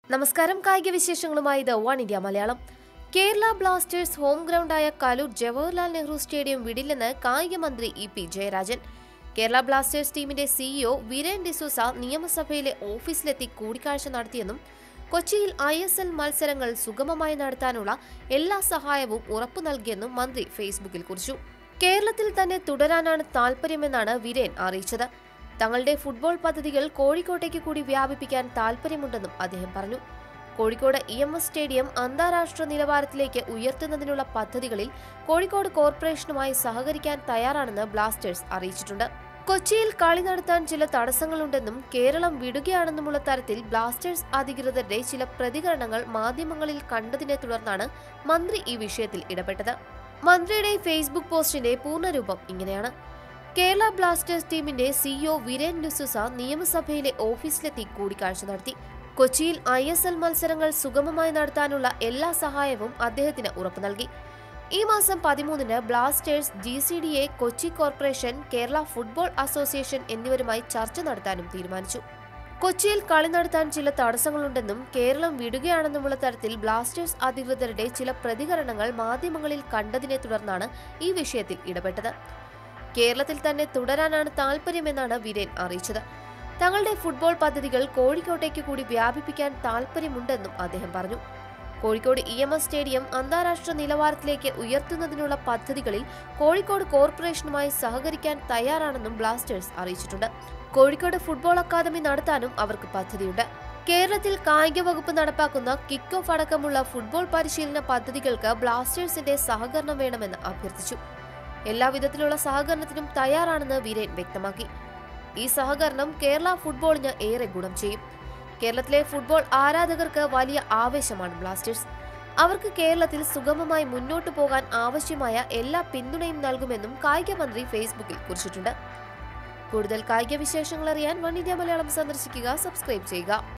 നമസ്കാരം കായിക വിശേഷങ്ങളുമായി ഇത് one India Malayalam Kerala Blasters home ഗ്രൗണ്ടായ കലൂർ ജവഹർലാൽ നെഹ്റു സ്റ്റേഡിയം വിടില്ലെന്ന് കായിക മന്ത്രി E P Jayarajan Kerala Blasters ടീമിന്റെ സിഇഒ വിരേൻ ഡിസൂസ നിയമസഭയിലെ ഓഫീസിലെത്തി കൂടിക്കാഴ്ച നടത്തിയെന്നും കൊച്ചിയിൽ ഐ എസ് എൽ മത്സരങ്ങൾ സുഗമമായി നടത്താനുള്ള എല്ലാ സഹായവും ഉറപ്പു നൽകിയെന്നും മന്ത്രി ഫേസ്ബുക്കിൽ കുറിച്ചു കേരളത്തിൽ തന്നെ തുടരാനാണ് താൽപര്യമെന്നാണ് വിരേൻ അറിയിച്ചത് തങ്ങളുടെ ഫുട്ബോൾ പദ്ധതികൾ കോഴിക്കോട്ടേക്ക് കൂടി വ്യാപിപ്പിക്കാൻ താൽപര്യമുണ്ടെന്നും അദ്ദേഹം പറഞ്ഞു Kozhikode E M S stadium അന്താരാഷ്ട്ര നിലവാരത്തിലേക്ക് ഉയർത്തുന്നതിനുള്ള പദ്ധതികളിൽ കോഴിക്കോട് കോർപ്പറേഷനുമായി സഹകരിക്കാൻ തയ്യാറാണെന്ന് ബ്ലാസ്റ്റേഴ്സ് അറിയിച്ചിട്ടുണ്ട് കൊച്ചിയിൽ കളി നടത്താൻ ചില തടസ്സങ്ങളുണ്ടെന്നും കേരളം വിടുകയാണെന്നുമുള്ള തരത്തിൽ ബ്ലാസ്റ്റേഴ്സ് അധികൃതരുടെ ചില പ്രതികരണങ്ങൾ മാധ്യമങ്ങളിൽ കണ്ടതിനെ തുടർന്നാണ് മന്ത്രി ഈ വിഷയത്തിൽ ഇടപെട്ടത് മന്ത്രിയുടെ ഫേസ്ബുക്ക് പോസ്റ്റിന്റെ പൂർണ്ണരൂപം ഇങ്ങനെയാണ് കേരള ബ്ലാസ്റ്റേഴ്സ് ടീമിന്റെ സിഇഒ വിരേൻ ഡിസുസ നിയമസഭയിലെ ഓഫീസിലെത്തി കൂടിക്കാഴ്ച നടത്തി കൊച്ചിയിൽ ഐ എസ് എൽ മത്സരങ്ങൾ സുഗമമായി നടത്താനുള്ള എല്ലാ സഹായവും അദ്ദേഹത്തിന് ഉറപ്പു നൽകി ഈ മാസം പതിമൂന്നിന് Blasters G C D A Kochi corporation Kerala football association എന്നിവരുമായി ചർച്ച നടത്താനും തീരുമാനിച്ചു കൊച്ചിയിൽ കളി നടത്താൻ ചില തടസ്സങ്ങളുണ്ടെന്നും കേരളം വിടുകയാണെന്നുമുള്ള തരത്തിൽ ബ്ലാസ്റ്റേഴ്സ് അധികൃതരുടെ ചില പ്രതികരണങ്ങൾ മാധ്യമങ്ങളിൽ കണ്ടതിനെ തുടർന്നാണ് ഈ വിഷയത്തിൽ ഇടപെട്ടത് കേരളത്തിൽ തന്നെ തുടരാനാണ് താൽപര്യമെന്നാണ് വിരേൻ അറിയിച്ചത് തങ്ങളുടെ ഫുട്ബോൾ പദ്ധതികൾ കോഴിക്കോട്ടേക്ക് കൂടി വ്യാപിപ്പിക്കാൻ താൽപര്യമുണ്ടെന്നും അദ്ദേഹം പറഞ്ഞു Kozhikode E M S stadium അന്താരാഷ്ട്ര നിലവാരത്തിലേക്ക് ഉയർത്തുന്നതിനുള്ള പദ്ധതികളിൽ കോഴിക്കോട് കോർപ്പറേഷനുമായി സഹകരിക്കാൻ തയ്യാറാണെന്നും ബ്ലാസ്റ്റേഴ്സ് അറിയിച്ചിട്ടുണ്ട് കോഴിക്കോട് ഫുട്ബോൾ അക്കാദമി നടത്താനും അവർക്ക് പദ്ധതിയുണ്ട് കേരളത്തിൽ കായിക വകുപ്പ് നടപ്പാക്കുന്ന കിക്ക് ഓഫ് അടക്കമുള്ള ഫുട്ബോൾ പരിശീലന പദ്ധതികൾക്ക് ബ്ലാസ്റ്റേഴ്സിന്റെ സഹകരണം വേണമെന്ന് അഭ്യർത്ഥിച്ചു എല്ലാവിധത്തിലുള്ള സഹകരണത്തിനും തയ്യാറാണെന്ന് വീരേൻ വ്യക്തമാക്കി ഈ സഹകരണം കേരള ഫുട്ബോളിന് ഏറെ ഗുണം ചെയ്യും കേരളത്തിലെ ഫുട്ബോൾ ആരാധകർക്ക് വലിയ ആവേശമാണ് ബ്ലാസ്റ്റേഴ്സ് അവർക്ക് കേരളത്തിൽ സുഗമമായി മുന്നോട്ടു പോകാൻ ആവശ്യമായ എല്ലാ പിന്തുണയും നൽകുമെന്നും കായിക മന്ത്രി ഫേസ്ബുക്കിൽ കുറിച്ചിട്ടുണ്ട് കൂടുതൽ കായിക വിശേഷങ്ങൾ അറിയാൻ വൺ ഇന്ത്യ മലയാളം സന്ദർശിക്കുക സബ്സ്ക്രൈബ് ചെയ്യുക